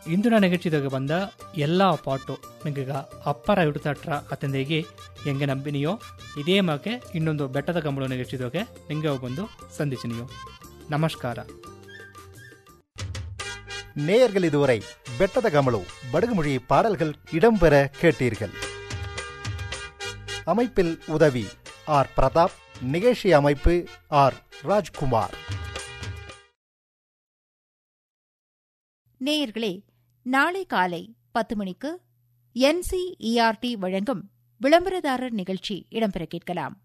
ಇಂದಿನ ನಿಗಚಿದಾಗ ಬಂದ ಎಲ್ಲ ಪಾಟು ನಿಂಗ ಅಪ್ಪರ ಹಿಡಿತಟ್ರ ಅತಂದಿಗೆ ಹೆಂಗೆ ನಂಬಿನಿಯೋ ಇದೇ ಮಾಕೆ ಇನ್ನೊಂದು ಬೆಟ್ಟದ ಕಂಬಳು ನಿಗಚಿದಾಗ ನಿಂಗೆ ಬಂದು ಸಂಧಿಸಿನಿಯೋ ನಮಸ್ಕಾರ நேயர்கள் இதுவரை பெட்டத கமலு படுகுமொழி பாடல்கள் இடம்பெற கேட்டீர்கள் அமைப்பில் உதவி ஆர் பிரதாப் நிகழ்ச்சி அமைப்பு ஆர் ராஜ்குமார் நேயர்களே நாளை காலை பத்து மணிக்கு என்சிஇஆர்டி வழங்கும் விளம்பரதாரர் நிகழ்ச்சி இடம்பெற கேட்கலாம்